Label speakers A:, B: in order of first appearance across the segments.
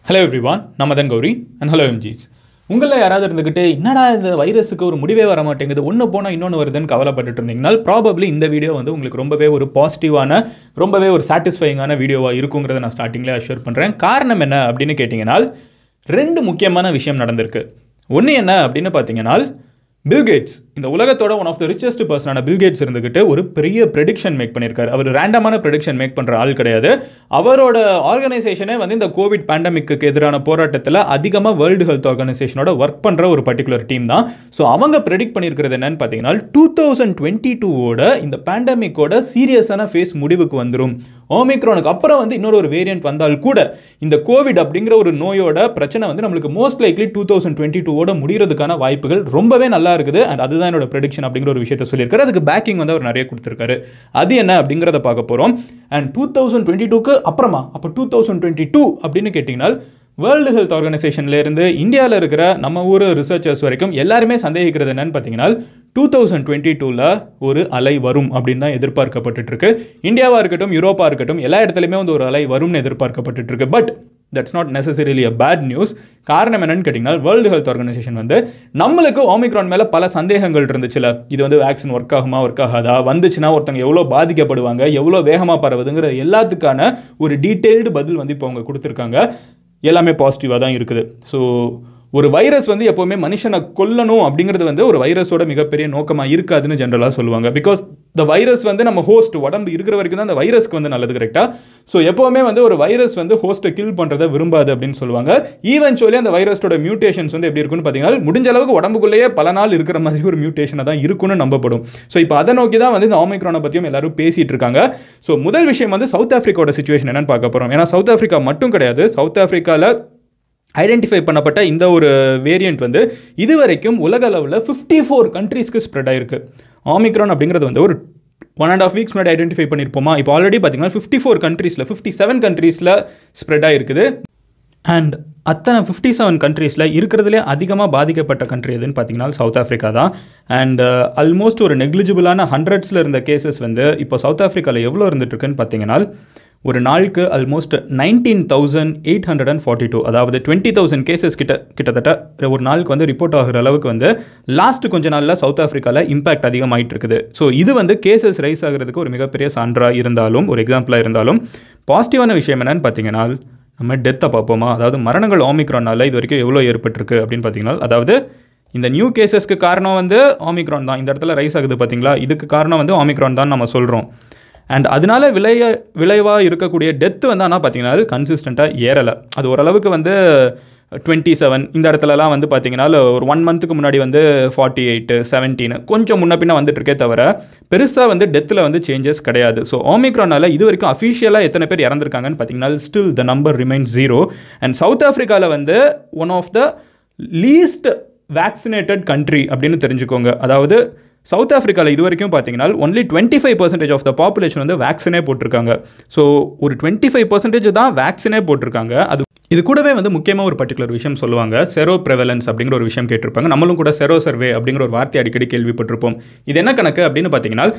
A: hello everyone நம்ம தான் Gowri and hello எம்ஜிஸ் உங்களில் யாராவது இருந்துக்கிட்டு என்னடா இந்த வைரஸுக்கு ஒரு முடிவே வர மாட்டேங்குது ஒன்று போனால் இன்னொன்று வருதுன்னு கவலைப்பட்டுட்டு இருந்தீங்கன்னா ப்ராபப்ளி இந்த வீடியோ வந்து உங்களுக்கு ரொம்பவே ஒரு பாசிட்டிவான ரொம்பவே ஒரு சாட்டிஸ்ஃபைங்கான வீடியோவாக இருக்குங்கிறத நான் ஸ்டார்டிங்லேயே அஷ்யூர் பண்ணுறேன் காரணம் என்ன அப்படின்னு கேட்டிங்கன்னா ரெண்டு முக்கியமான விஷயம் நடந்திருக்கு ஒன்று என்ன அப்படின்னு பார்த்தீங்கன்னா பில்கேட்ஸ் இந்த உலகத்தோட ஒன் ஆஃப் த ரிச்சஸ்ட் பர்சனான பில்கேட்ஸ் இருந்துக்கிட்டு ஒரு பெரிய ப்ரெடிக்ஷன் மேக் பண்ணியிருக்காரு அவர் ரேண்டமான ப்ரெடிக்ஷன் மேக் பண்ணுற ஆள் கிடையாது அவரோட ஆர்கனைசேஷனே வந்து இந்த கோவிட் பேண்டமிக்கு எதிரான போராட்டத்தில் அதிகமாக வேர்ல்டு ஹெல்த் ஆர்கனைசேஷனோட ஒர்க் பண்ணுற ஒரு பர்டிகுலர் டீம் தான் ஸோ அவங்க ப்ரெடிக்ட் பண்ணியிருக்கிறது என்னன்னு பார்த்தீங்கன்னா டூ தௌசண்ட் டுவெண்ட்டி டூவோட இந்த பேண்டமிக்கோட சீரியஸான ஃபேஸ் முடிவுக்கு வந்துடும் ஓமிக்ரோனுக்கு அப்புறம் வந்து இன்னொரு ஒரு வேரியன்ட் வந்தால் கூட இந்த கோவிட் அப்படிங்கிற ஒரு நோயோட பிரச்சனை வந்து நம்மளுக்கு most likely two thousand twenty டூவோட முடிகிறதுக்கான வாய்ப்புகள் ரொம்பவே நல்லா இருக்குது அண்ட் அதுதான் என்னோட ப்ரெடிக்ஷன் அப்படிங்கிற ஒரு விஷயத்த சொல்லியிருக்காரு அதுக்கு பேக்கிங் வந்து அவர் நிறைய கொடுத்துருக்காரு அது என்ன அப்படிங்கிறத பார்க்க போகிறோம் அண்ட் டூ தௌசண்ட் டுவெண்ட்டி டூக்கு அப்புறமா அப்போ டூ தௌசண்ட் டுவெண்ட்டி டூ அப்படின்னு கேட்டிங்கன்னா வேர்ல்டு ஹெல்த் ஆர்கனைசேஷன்லேருந்து இந்தியாவில் இருக்கிற நம்ம ஊர் ரிசர்ச்சர்ஸ் வரைக்கும் எல்லாருமே சந்தேகிக்கிறது என்னன்னு பார்த்தீங்கன்னா டூ தௌசண்ட் டுவெண்ட்டி டூவில் ஒரு அலை வரும் அப்படின்னு தான் எதிர்பார்க்கப்பட்டு இருக்கு இந்தியாவாக இருக்கட்டும் யூரோப்பாக இருக்கட்டும் எல்லா இடத்துலையுமே வந்து ஒரு அலை வரும்னு எதிர்பார்க்கப்பட்டு இருக்கு but that's not necessarily a bad news காரணம் என்னன்னு கேட்டிங்கன்னா வேர்ல்டு ஹெல்த் ஆர்கனைசேஷன் வந்து நம்மளுக்கு ஓமிக்ரான் மேலே பல சந்தேகங்கள் இருந்துச்சுல இது வந்து வேக்சின் ஒர்க் ஆகுமா ஒர்க் ஆகாதா வந்துச்சுன்னா ஒருத்தவங்க எவ்வளோ பாதிக்கப்படுவாங்க எவ்வளோ வேகமாக பரவுதுங்கிற எல்லாத்துக்கான ஒரு டீட்டெயில்டு பதில் வந்து இப்போ அவங்க கொடுத்துருக்காங்க எல்லாமே பாசிட்டிவாக தான் இருக்குது ஸோ ஒரு வைரஸ் வந்து எப்போவுமே மனுஷனை கொல்லணும் அப்படிங்கிறது வந்து ஒரு வைரஸோட மிகப்பெரிய நோக்கமாக இருக்காதுன்னு ஜென்ரலாக சொல்லுவாங்க பிகாஸ் த வைரஸ் வந்து நம்ம ஹோஸ்ட் உடம்பு இருக்கிற வரைக்கும் தான் அந்த வைரஸ்க்கு வந்து நல்லது கரெக்டாக ஸோ எப்போவுமே வந்து ஒரு வைரஸ் வந்து ஹோஸ்ட்டை கில் பண்ணுறதை விரும்பாது அப்படின்னு சொல்லுவாங்க ஈவென்ச்சுவலி அந்த வைரஸோட மியூட்டேஷன்ஸ் வந்து எப்படி இருக்குன்னு பார்த்தீங்கன்னா முடிஞ்ச அளவுக்கு உடம்புக்குள்ளேயே பல நாள் இருக்கிற மாதிரி ஒரு மியூட்டேஷனாக தான் இருக்குன்னு நம்பப்படும் ஸோ இப்போ அதை நோக்கி தான் வந்து இந்த ஆமிக்ரானை பற்றியும் எல்லாரும் பேசிகிட்டு இருக்காங்க ஸோ முதல் விஷயம் வந்து சவுத் ஆஃப்ரிக்காவோட சுச்சுவேஷன் என்னன்னு பார்க்க போகிறோம் ஏன்னா சவுத் ஆஃப்ரிக்கா மட்டும் கிடையாது சவுத் ஆஃப்ரிக்காவில் ஐடென்டிஃபை பண்ணப்பட்ட இந்த ஒரு வேரியண்ட் வந்து இதுவரைக்கும் உலக அளவில் ஃபிஃப்டி ஃபோர் கண்ட்ரீஸ்க்கு ஸ்ப்ரெட் ஆயிருக்கு ஆமிக்ரான் அப்படிங்கிறது வந்து ஒரு ஒன் அண்ட் ஆஃப் வீக்ஸ் முன்னாடி ஐடென்டிஃபை பண்ணியிருப்போமா இப்போ ஆல்ரெடி பார்த்தீங்கன்னா ஃபிஃப்டி ஃபோர் கண்ட்ரீஸில் ஃபிஃப்டி செவன் கண்ட்ரீஸில் ஸ்ப்ரெட் ஆகிருக்குது அண்ட் அத்தனை ஃபிஃப்டி செவன் கண்ட்ரீஸில் இருக்கிறதுலே அதிகமாக பாதிக்கப்பட்ட கண்ட்ரி எதுன்னு பார்த்தீங்கன்னா சவுத் ஆஃப்ரிக்கா தான் அண்ட் ஆல்மோஸ்ட் ஒரு நெக்லிஜிபிளான ஹண்ட்ரட்ஸில் இருந்த கேசஸ் வந்து இப்போ சவுத் ஆஃப்ரிக்காவில் எவ்வளோ இருந்துட்டுருக்குன்னு பார்த்தீங்கன்னா ஒரு நாளுக்கு almost nineteen thousand eight hundred and forty two அதாவது டுவெண்ட்டி தௌசண்ட் கேசஸ் கிட்ட கிட்டத்தட்ட ஒரு நாளுக்கு வந்து ரிப்போர்ட் ஆகிற அளவுக்கு வந்து லாஸ்ட் கொஞ்ச நாளில் சவுத் ஆஃப்ரிக்காவில் இம்பாக்ட் அதிகமாகிட்டு இருக்குது ஸோ இது வந்து கேசஸ் ரைஸ் ஆகிறதுக்கு ஒரு மிகப்பெரிய சான்றாக இருந்தாலும் ஒரு எக்ஸாம்பிளாக இருந்தாலும் பாசிட்டிவான விஷயம் என்னன்னு பார்த்தீங்கன்னா நம்ம டெத்தை பார்ப்போமா அதாவது மரணங்கள் ஆமிக்ரானால் இது வரைக்கும் எவ்வளோ ஏற்பட்டிருக்கு அப்படின்னு பார்த்தீங்கன்னா அதாவது இந்த நியூ கேசஸ்க்கு காரணம் வந்து ஆமிக்ரான் தான் இந்த இடத்துல ரைஸ் ஆகுது பார்த்தீங்களா இதுக்கு காரணம் வந்து ஆமிக்ரான் தான் நம்ம சொல்கிறோம் அண்ட் அதனால விளைய விளைவாக இருக்கக்கூடிய டெத்து வந்து ஆனால் பார்த்தீங்கன்னா அது கன்சிஸ்டண்ட்டாக ஏறலை அது ஓரளவுக்கு வந்து டுவெண்ட்டி செவன் இந்த இடத்துலலாம் வந்து பார்த்தீங்கன்னா ஒரு ஒன் மந்த்துக்கு முன்னாடி வந்து ஃபார்ட்டி எயிட்டு செவன்டீன் கொஞ்சம் முன்ன பின்ன வந்துட்டு இருக்கே தவிர பெருசாக வந்து டெத்தில் வந்து சேஞ்சஸ் கிடையாது ஸோ ஓமிக்ரானால் இது வரைக்கும் அஃபிஷியலாக எத்தனை பேர் இறந்துருக்காங்கன்னு பார்த்தீங்கன்னா still the number remain zero and South ஆஃப்ரிக்காவில் வந்து one of the least vaccinated country அப்படின்னு தெரிஞ்சுக்கோங்க அதாவது சவுத் ஆஃப்ரிக்காவில் இது வரைக்கும் பார்த்தீங்கன்னா only twenty five percentage of the population வந்து வேக்சினே போட்டிருக்காங்க ஸோ ஒரு டுவெண்ட்டி ஃபைவ் பர்சன்டேஜ் தான் வேக்சினே போட்டிருக்காங்க அது இது கூடவே வந்து முக்கியமாக ஒரு பர்டிகுலர் விஷயம் சொல்லுவாங்க செரோ ப்ரெவலன்ஸ் அப்படிங்கிற ஒரு விஷயம் கேட்டிருப்பாங்க நம்மளும் கூட செரோ சர்வே அப்படிங்கிற ஒரு வார்த்தை அடிக்கடி கேள்விப்பட்டிருப்போம் இது என்ன கணக்கு அப்படின்னு பார்த்தீங்கன்னா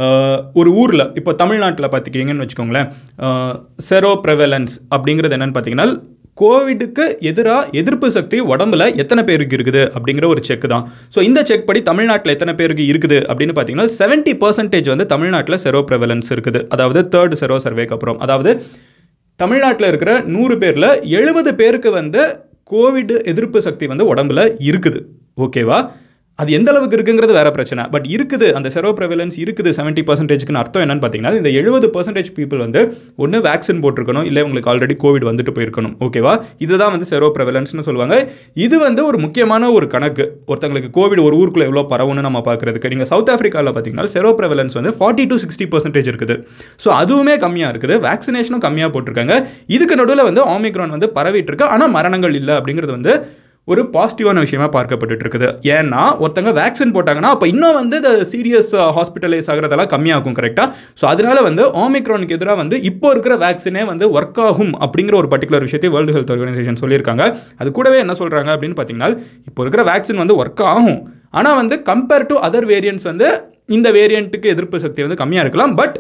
A: ஒரு ஊரில் இப்போ தமிழ்நாட்டில் பார்த்துக்கிட்டீங்கன்னு வச்சுக்கோங்களேன் செரோ ப்ரெவலன்ஸ் அப்படிங்கிறது என்னென்னு பார்த்தீங்கன்னா கோவிடுக்கு எதிராக எதிர்ப்பு சக்தி உடம்புல எத்தனை பேருக்கு இருக்குது அப்படிங்கிற ஒரு செக் தான் ஸோ இந்த செக் படி தமிழ்நாட்டில் எத்தனை பேருக்கு இருக்குது அப்படின்னு பார்த்தீங்கன்னா செவன்ட்டி பர்சன்டேஜ் வந்து தமிழ்நாட்டில் செரோ ப்ரெவலன்ஸ் இருக்குது அதாவது தேர்ட் செரோ சர்வேக்கு அப்புறம் அதாவது தமிழ்நாட்டில் இருக்கிற நூறு பேரில் எழுபது பேருக்கு வந்து கோவிட் எதிர்ப்பு சக்தி வந்து உடம்புல இருக்குது ஓகேவா அது எந்த அளவுக்கு இருக்குங்கிறது வேற பிரச்சனை பட் இருக்குது அந்த செரோ ப்ரெவலன்ஸ் இருக்குது செவன்ட்டி பர்சன்டேஜ்க்கு அர்த்தம் என்னன்னு பார்த்தீங்கன்னா இந்த எழுபது பர்சன்டேஜ் பீப்புள் வந்து ஒன்று வேக்சின் போட்டிருக்கணும் இல்லை உங்களுக்கு ஆல்ரெடி கோவிட் வந்துட்டு போயிருக்கணும் ஓகேவா இதுதான் வந்து செரோ ப்ரெவலன்ஸ்னு சொல்லுவாங்க இது வந்து ஒரு முக்கியமான ஒரு கணக்கு ஒருத்தங்களுக்கு கோவிட் ஒரு ஊருக்குள்ள எவ்வளோ பரவுன்னு நம்ம பார்க்குறதுக்கு நீங்கள் சவுத் ஆஃப்ரிக்காவில் பார்த்தீங்கன்னா செரோ ப்ரெவலன்ஸ் வந்து ஃபார்ட்டி டு சிக்ஸ்டி பர்சன்டேஜ் இருக்குது ஸோ அதுவுமே கம்மியாக இருக்குது வேக்சினேஷனும் கம்மியாக போட்டிருக்காங்க இதுக்கு நடுவில் வந்து ஆமிக்ரான் வந்து பரவிட்டு இருக்கு ஆனால் மரணங்கள் இல்லை அப்படிங்கிறது வந்து ஒரு பாசிட்டிவான விஷயமா பார்க்கப்பட்டு இருக்குது ஏன்னா ஒருத்தங்க வேக்சின் போட்டாங்கன்னா அப்போ இன்னும் வந்து இந்த சீரியஸ் ஹாஸ்பிட்டலைஸ் ஆகிறதெல்லாம் கம்மியாகும் கரெக்டாக ஸோ அதனால வந்து ஆமிக்ரானுக்கு எதிராக வந்து இப்போ இருக்கிற வேக்சினே வந்து ஒர்க் ஆகும் அப்படிங்கிற ஒரு பர்டிகுலர் விஷயத்தை வேர்ல்டு ஹெல்த் ஆர்கனைசேஷன் சொல்லியிருக்காங்க அது கூடவே என்ன சொல்கிறாங்க அப்படின்னு பார்த்தீங்கன்னா இப்போ இருக்கிற வேக்சின் வந்து ஒர்க் ஆகும் ஆனால் வந்து கம்பேர் டு அதர் வேரியன்ட்ஸ் வந்து இந்த வேரியண்ட்டுக்கு எதிர்ப்பு சக்தி வந்து கம்மியாக இருக்கலாம் பட்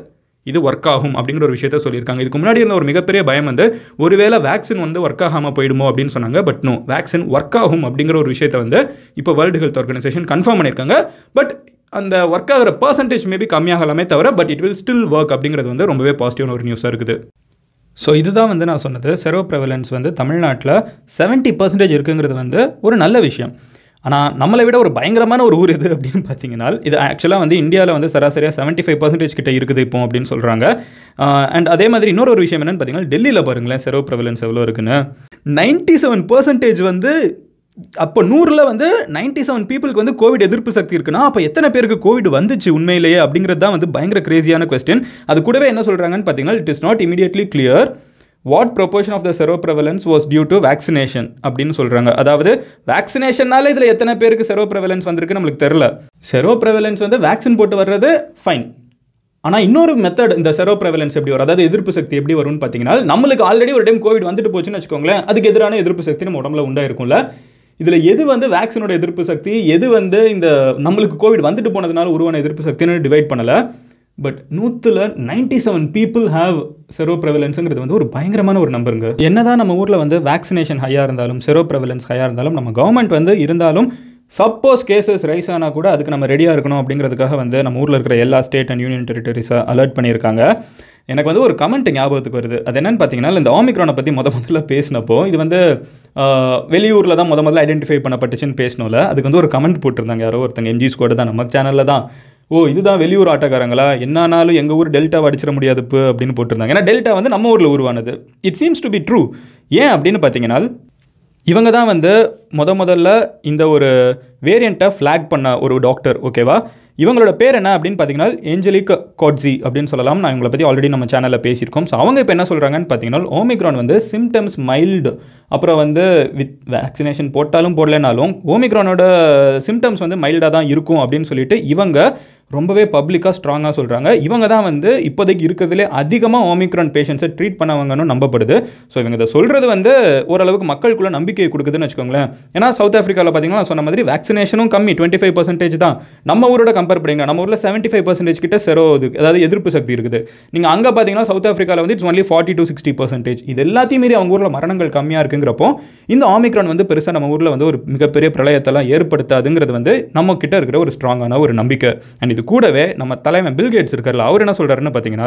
A: இது ஒர்க் ஆகும் அப்படிங்கிற ஒரு விஷயத்த சொல்லியிருக்காங்க இதுக்கு முன்னாடி இருந்த ஒரு மிகப்பெரிய பயம் வந்து ஒருவேளை வேக்சின் வந்து ஒர்க் ஆகாமல் போயிடுமோ அப்படின்னு சொன்னாங்க பட் நோ வேக்சின் ஒர்க் ஆகும் அப்படிங்கிற ஒரு விஷயத்தை வந்து இப்போ வேர்ல்டு ஹெல்த் ஆர்கனைசேஷன் கன்ஃபார்ம் பண்ணியிருக்காங்க பட் அந்த ஒர்க் ஆகிற பர்சன்டேஜ் மேபி கம்மியாகலாமே தவிர but it will still work அப்படிங்கிறது வந்து ரொம்பவே பாசிட்டிவான ஒரு நியூஸாக இருக்குது ஸோ இதுதான் வந்து நான் சொன்னது செரோ ப்ரெவலன்ஸ் வந்து தமிழ்நாட்டில் செவன்ட்டி பர்சன்டேஜ் இருக்குங்கிறது வந்து ஒரு நல்ல விஷயம் ஆனால் நம்மளை விட ஒரு பயங்கரமான ஒரு ஊர் எது அப்படின்னு பார்த்தீங்கன்னா இது ஆக்சுவலாக வந்து இந்தியாவில் வந்து சராசரியாக செவன்ட்டி ஃபைவ் பர்சன்டேஜ் கிட்ட இருக்குது இப்போ அப்படின்னு சொல்கிறாங்க அண்ட் அதே மாதிரி இன்னொரு ஒரு விஷயம் என்னென்னு பார்த்தீங்கன்னா டெல்லியில் பாருங்களேன் செரோ ப்ரெவலன்ஸ் எவ்வளோ இருக்குன்னு நைன்ட்டி செவன் பர்சன்டேஜ் வந்து அப்போ நூறில் வந்து நைன்ட்டி செவன் பீப்புளுக்கு வந்து கோவிட் எதிர்ப்பு சக்தி இருக்குன்னா அப்போ எத்தனை பேருக்கு கோவிட் வந்துச்சு உண்மையிலேயே அப்படிங்கிறது தான் வந்து பயங்கர கிரேசியான கொஸ்டின் அது கூடவே என்ன சொல்கிறாங்கன்னு பார்த்தீங்கன்னா it is not immediately clear what proportion of the sero prevalence was due to vaccination அப்படின்னு சொல்கிறாங்க அதாவது வேக்சினேஷனால இதில் எத்தனை பேருக்கு செரோ ப்ரெவலன்ஸ் வந்திருக்கு நம்மளுக்கு தெரில செரோ ப்ரெவலன்ஸ் வந்து வேக்சின் போட்டு வர்றது ஃபைன் ஆனால் இன்னொரு மெத்தட் இந்த செரோ ப்ரெவலன்ஸ் எப்படி வரும் அதாவது எதிர்ப்பு சக்தி எப்படி வரும்னு பார்த்தீங்கன்னா நம்மளுக்கு ஆல்ரெடி ஒரு டைம் கோவிட் வந்துட்டு போச்சுன்னு வச்சுக்கோங்களேன் அதுக்கு எதிரான எதிர்ப்பு சக்தி நம்ம உடம்புல உண்டாயிருக்கும்ல இதில் எது வந்து வேக்சினோட எதிர்ப்பு சக்தி எது வந்து இந்த நம்மளுக்கு கோவிட் வந்துட்டு போனதுனால உருவான எதிர்ப்பு சக்தின்னு டிவைட் பண்ணலை பட் நூற்றில் ninety seven people have sero ப்ரெவலன்ஸுங்கிறது வந்து ஒரு பயங்கரமான ஒரு நம்பருங்க என்னதான் நம்ம ஊரில் வந்து வேக்சினேஷன் ஹையாக இருந்தாலும் செரோ ப்ரெவலன்ஸ் ஹையாக இருந்தாலும் நம்ம கவர்மெண்ட் வந்து இருந்தாலும் சப்போஸ் கேசஸ் ரைஸ் ஆனால் கூட அதுக்கு நம்ம ரெடியாக இருக்கணும் அப்படிங்கிறதுக்காக வந்து நம்ம ஊரில் இருக்கிற எல்லா ஸ்டேட் அண்ட் யூனியன் டெரிட்டரிஸை அலர்ட் பண்ணியிருக்காங்க எனக்கு வந்து ஒரு கமெண்ட் ஞாபகத்துக்கு வருது அது என்னன்னு பார்த்தீங்கன்னா இந்த ஆமிக்ரானை பற்றி முத முதல்ல பேசினப்போ இது வந்து வெளியூரில் தான் முத முதல்ல ஐடென்டிஃபை பண்ணப்பட்டுச்சுன்னு பேசணும்ல அதுக்கு வந்து ஒரு கமெண்ட் போட்டிருந்தாங்க யாரோ ஒருத்தங்க எம்ஜி ஸ்கோடு தான் நம்ம சேனலில் தான் ஓ இதுதான் வெளியூர் ஆட்டக்காரங்களா என்னானாலும் எங்கள் ஊர் டெல்டாவை அடிச்சிட முடியாதுப்பு அப்படின்னு போட்டிருந்தாங்க ஏன்னா டெல்டா வந்து நம்ம ஊரில் உருவானது it seems to be true ஏன் அப்படின்னு பார்த்தீங்கன்னா இவங்க தான் வந்து முத முதல்ல இந்த ஒரு வேரியண்ட்டை ஃப்ளாக் பண்ண ஒரு டாக்டர் ஓகேவா இவங்களோட பேர் என்ன அப்படின்னு பார்த்தீங்கன்னா ஏஞ்சலிக் காட்ஸி அப்படின்னு சொல்லலாம் நான் இவங்களை பற்றி ஆல்ரெடி நம்ம சேனலில் பேசியிருக்கோம் ஸோ அவங்க இப்போ என்ன சொல்கிறாங்கன்னு பார்த்தீங்கன்னா ஓமிக்ரான் வந்து சிம்டம்ஸ் மைல்டு அப்புறம் வந்து வித் வேக்சினேஷன் போட்டாலும் போடலைனாலும் ஓமிக்ரானோட சிம்டம்ஸ் வந்து மைல்டாக தான் இருக்கும் அப்படின்னு சொல்லிட்டு இவங்க ரொம்பவே பப்ளிக்காக ஸ்ட்ராங்காக சொல்கிறாங்க இவங்க தான் வந்து இப்போதைக்கு இருக்கிறதுலே அதிகமாக ஓமிக்ரான் பேஷண்ட்ஸை ட்ரீட் பண்ணவங்கன்னு நம்பப்படுது ஸோ இவங்க இதை சொல்கிறது வந்து ஓரளவுக்கு மக்களுக்குள்ள நம்பிக்கை கொடுக்குதுன்னு வச்சுக்கோங்களேன் ஏன்னா சவுத் ஆஃப்ரிக்காவில் பார்த்தீங்கன்னா நான் சொன்ன மாதிரி வேக்சினேஷனும் கம்மி டுவெண்ட்டி ஃபைவ் பர்சன்டேஜ் தான் நம்ம ஊரோட கம்பேர் பண்ணிங்க நம்ம ஊரில் செவன்ட்டி ஃபைவ் பர்சன்டேஜ் கிட்ட செரோ இது அதாவது எதிர்ப்பு சக்தி இருக்குது நீங்கள் அங்கே பார்த்தீங்கன்னா சவுத் ஆஃப்ரிக்காவில் வந்து it's only forty to sixty percentage இது எல்லாத்தையும் மீறி அவங்க ஊரில் மரணங்கள் கம்மியாக இருக்குங்கிறப்போ இந்த ஆமிக்ரான் வந்து பெருசாக நம்ம ஊரில் வந்து ஒரு மிகப்பெரிய பிரளயத்தெல்லாம் ஏற்படுத்தாதுங்கிறது வந்து நம்ம கிட்ட இருக்கிற ஒரு ஸ்ட்ராங்கான ஒரு நம்பிக்கை அண்ட் இது கூடவே நம்ம தலைவன் பில்கேட்ஸ் இருக்கார்ல அவர் என்ன சொல்கிறாருன்னு பார்த்தீங்கன்னா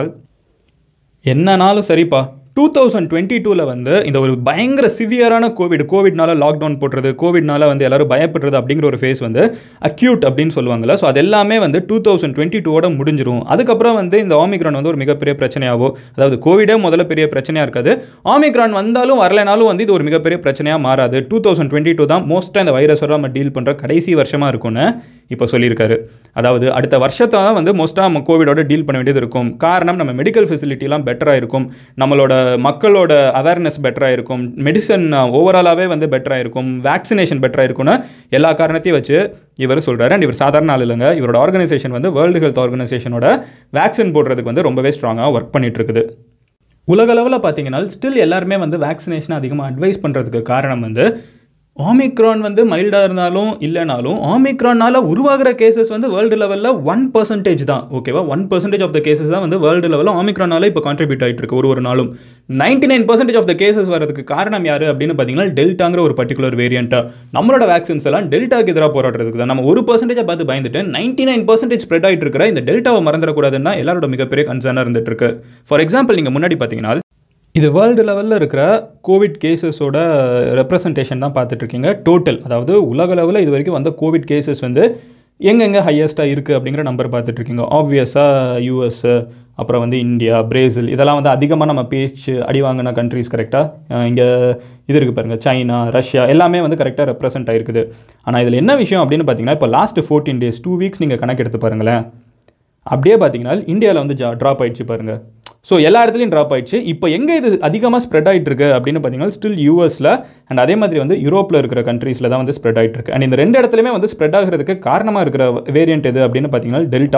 A: என்னனாலும் சரிப்பா டூ தௌசண்ட் டுவெண்ட்டி டூவில் வந்து இந்த ஒரு பயங்கர சிவியரான கோவிட் கோவிட்னால லாக்டவுன் போட்டுறது கோவிட்னால வந்து எல்லாரும் பயப்படுறது அப்படிங்கிற ஒரு ஃபேஸ் வந்து அக்யூட் அப்படின்னு சொல்லுவாங்கல்ல ஸோ அது எல்லாமே வந்து டூ தௌசண்ட் டுவெண்ட்டி டூவோட முடிஞ்சிரும் அதுக்கப்புறம் வந்து இந்த ஆமிக்ரான் வந்து ஒரு மிகப்பெரிய பிரச்சனையாகும் அதாவது கோவிடே முதல்ல பெரிய பிரச்சனையாக இருக்காது ஆமிக்ரான் வந்தாலும் வரலைனாலும் வந்து இது ஒரு மிகப்பெரிய பிரச்சனையாக மாறாது டூ தௌசண்ட் டுவெண்ட்டி டூ தான் மோஸ்ட்டாக இந்த வைரஸோட நம்ம டீல் பண்ணுற கடைசி வருஷமாக இருக்கும்னு இப்போ சொல்லியிருக்காரு அதாவது அடுத்த வருஷத்தை தான் வந்து மோஸ்ட்டாக நம்ம கோவிடோட டீல் பண்ண வேண்டியது இருக்கும் காரணம் நம்ம மெடிக்கல் ஃபெசிலிட்டிலாம் பெட்டராக இருக்கும் நம்மளோட மக்களோட அவேர்னஸ் பெட்டராக இருக்கும் மெடிசன் ஓவராலாகவே வந்து பெட்டராக இருக்கும் வேக்சினேஷன் பெட்டராக இருக்கும்னு எல்லா காரணத்தையும் வச்சு இவர் சொல்கிறாரு அண்ட் இவர் சாதாரண ஆள் இல்லைங்க இவரோட ஆர்கனைசேஷன் வந்து வேர்ல்டு ஹெல்த் ஆர்கனைசேஷனோட வேக்சின் போடுறதுக்கு வந்து ரொம்பவே ஸ்ட்ராங்காக ஒர்க் பண்ணிட்டு இருக்குது உலகளவில் பார்த்தீங்கன்னா ஸ்டில் எல்லாருமே வந்து வேக்சினேஷன் அதிகமாக அட்வைஸ் பண்ணுறதுக்கு காரணம் வந்து ஆமிக்ரான் வந்து மைல்டாக இருந்தாலும் இல்லைனாலும் ஆமிக்ரானால் உருவாகிற கேசஸ் வந்து வேர்ல்டு லெவலில் ஒன் பர்சன்டேஜ் தான் ஓகேவா one percentage of the cases தான் வந்து வேர்ல்டு லெவலில் ஆமிக்ரானால இப்போ கான்ட்ரிபியூட் ஆகிட்டு இருக்கு ஒரு ஒரு நாளும் ninety nine percentage of the cases வரதுக்கு காரணம் யார் அப்படின்னு பார்த்தீங்கன்னா டெல்டாங்கிற ஒரு பர்டிகுலர் வேரியண்ட்டாக நம்மளோட வேக்சின்ஸ் எல்லாம் டெல்டாக்கு எதிராக போராடுறதுக்கு தான் நம்ம ஒரு பர்சன்டேஜை பார்த்து பயந்துட்டு நைன்டி நைன் பர்சன்டேஜ் ஸ்ப்ரெட் ஆகிட்டு இருக்கிற இந்த டெல்டாவை மறந்துடக்கூடாதுன்னா எல்லாரோட மிகப்பெரிய கன்சர்னாக இருந்துட்டு இருக்கு ஃபார் எக்ஸாம்பிள் நீங்கள் முன்னாடி பார்த்தீங்கன்னா இது வேர்ல்டு லெவலில் இருக்கிற கோவிட் கேசஸோட ரெப்ரசன்டேஷன் தான் பார்த்துட்ருக்கீங்க டோட்டல் அதாவது உலக லெவலில் இது வரைக்கும் வந்த கோவிட் கேசஸ் வந்து எங்கெங்கே ஹையஸ்ட்டாக இருக்குது அப்படிங்கிற நம்பர் பார்த்துட்ருக்கீங்க ஆப்வியஸாக யூஎஸ் அப்புறம் வந்து இந்தியா பிரேசில் இதெல்லாம் வந்து அதிகமாக நம்ம பேச்சு அடி வாங்கின கண்ட்ரிஸ் கரெக்டாக இங்கே இது இருக்குது பாருங்கள் சைனா ரஷ்யா எல்லாமே வந்து கரெக்டாக ரெப்ரசென்ட் ஆகிருக்குது ஆனால் இதில் என்ன விஷயம் அப்படின்னு பார்த்தீங்கன்னா இப்போ last fourteen days two weeks நீங்கள் கணக்கெடுத்து பாருங்களேன் அப்படியே பார்த்தீங்கன்னா இந்தியாவில் வந்து ஜா ட்ராப் ஆயிடுச்சு பாருங்கள் ஸோ எல்லா இடத்துலையும் ட்ராப் ஆயிடுச்சு இப்போ எங்கே இது அதிகமாக ஸ்ப்ரெட் ஆகிட்டு இருக்கு அப்படின்னு பார்த்தீங்கன்னா ஸ்டில் யூஎஸில் அண்ட் அதே மாதிரி வந்து யூரோப்பில் இருக்கிற கண்ட்ரீஸில் தான் வந்து ஸ்ப்ரெட் ஆகிட்டு இருக்கு அண்ட் இந்த ரெண்டு இடத்துலையுமே வந்து ஸ்ப்ரெட் ஆகிறதுக்கு காரணமாக இருக்கிற வேரியன்ட் எது அப்படின்னு பார்த்தீங்கன்னா டெல்டா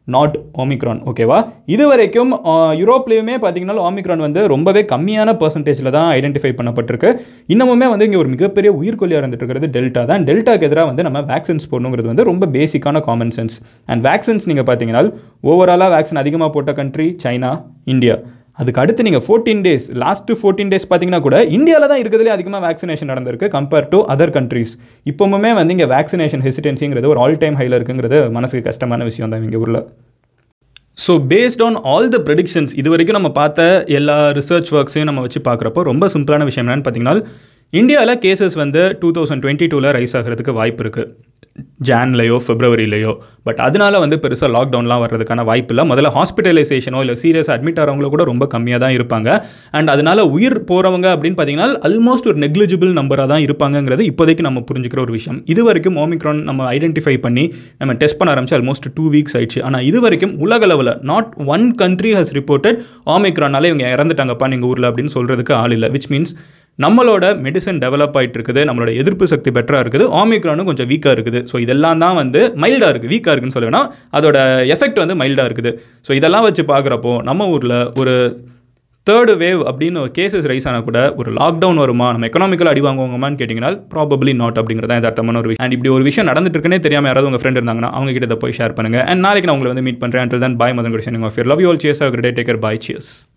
A: நாட் ஓமிக்ரான் ஓகேவா இது வரைக்கும் யூரோப்லேயுமே பார்த்தீங்கன்னா ஓமிக்ரான் வந்து ரொம்பவே கம்மியான பர்சன்டேஜில் தான் ஐடென்டிஃபை பண்ணப்பட்டிருக்கு இன்னமுமே வந்து இங்கே ஒரு மிகப்பெரிய உயிர்கொல்லியாக இருந்துட்டு இருக்கிறது டெல்டா தான் டெல்டாக்கு எதிராக வந்து நம்ம வேக்சின்ஸ் போடணுங்கிறது வந்து ரொம்ப பேசிக்கான காமன் சென்ஸ் அண்ட் வேக்சின்ஸ் நீங்கள் பார்த்தீங்கன்னா ஓவராலாக வேக்சின் அதிகமாக போட்ட கண்ட்ரி சைனா இந்தியா அதுக்கு அடுத்து நீங்கள் fourteen days last fourteen days பார்த்தீங்கன்னா கூட இந்தியாவில் தான் இருக்கிறதுலே அதிகமாக வேக்சினேஷன் நடந்திருக்கு கம்பேர் டு அதர் கண்ட்ரீஸ் இப்போவுமே வந்து இங்கே வேக்சினேஷன் ஹெசிடென்சிங்கிறது ஒரு ஆல் டைம் ஹையில் இருக்குங்கிறது மனசுக்கு கஷ்டமான விஷயம் தான் இங்கே ஊரில் so based on all the predictions இது வரைக்கும் நம்ம பார்த்த எல்லா ரிசர்ச் ஒர்க்ஸையும் நம்ம வச்சு பார்க்குறப்போ ரொம்ப சிம்பிளான விஷயம் என்னன்னு பார்த்தீங்கன்னா இந்தியாவில் கேசஸ் வந்து டூ தௌசண்ட் டுவெண்ட்டி டூவில் ரைஸ் ஆகிறதுக்கு வாய்ப்பு இருக்குது ஜான்லேயோ ஃபெப்ரவரியிலையோ பட் அதனால வந்து பெருசாக லாக்டவுன்லாம் வர்றதுக்கான வாய்ப்பு இல்லை முதல்ல ஹாஸ்பிட்டலைசேஷனோ இல்லை சீரியஸ் அட்மிட் ஆகிறவங்கள கூட ரொம்ப கம்மியாக தான் இருப்பாங்க அண்ட் அதனால உயிர் போகிறவங்க அப்படின்னு பார்த்தீங்கன்னா ஆல்மோஸ்ட் ஒரு நெக்லிஜிபிள் நம்பராக தான் இருப்பாங்கங்கிறது இப்போதைக்கு நம்ம புரிஞ்சுக்கிற ஒரு விஷயம் இது வரைக்கும் ஓமிக்ரான் நம்ம ஐடென்டிஃபை பண்ணி நம்ம டெஸ்ட் பண்ண ஆரம்பிச்சு ஆல்மோஸ்ட் டூ வீக்ஸ் ஆயிடுச்சு ஆனால் இது வரைக்கும் உலக லெவலில் not one country has reported ஓமிக்ரானால இவங்க இறந்துட்டாங்கப்பா நீங்கள் ஊரில் அப்படின்னு சொல்கிறதுக்கு ஆள் இல்லை விச் மீன்ஸ் நம்மளோட மெடிசன் டெவலப் ஆகிட்டு இருக்குது நம்மளோட எதிர்ப்பு சக்தி பெட்டராக இருக்குது ஆமிக்ரானும் கொஞ்சம் வீக்காக இருக்குது ஸோ இதெல்லாம் தான் வந்து மைல்டாக இருக்குது வீக்காக இருக்குன்னு சொல்லுவேன்னா அதோட எஃபெக்ட் வந்து மைல்டாக இருக்குது ஸோ இதெல்லாம் வச்சு பார்க்குறப்போ நம்ம ஊரில் ஒரு தேர்டு வேவ் அப்படின்னு கேசஸ் ரைஸ் ஆனால் கூட ஒரு லாக்டவுன் வருமா நம்ம எக்கனாமிக்கல் அடி வாங்குவாங்கமான்னு கேட்டிங்கன்னா ப்ராபப்ளி நாட் அப்படிங்கிறதா யதார்த்தமான ஒரு விஷயம் அண்ட் இப்படி ஒரு விஷயம் நடந்துட்டு இருக்குன்னே தெரியாமல் யாராவது உங்கள் ஃப்ரெண்ட் இருந்தாங்கன்னா அவங்க கிட்ட இதை போய் ஷேர் பண்ணுங்கள் அண்ட் நாளைக்கு நான் உங்களை வந்து மீட் பண்ணுறேன் அண்ட் தென் பாய் மதன் குடிஷன் ஆஃப் லவ் யூ ஆல் சேஸ் a great take care bye cheers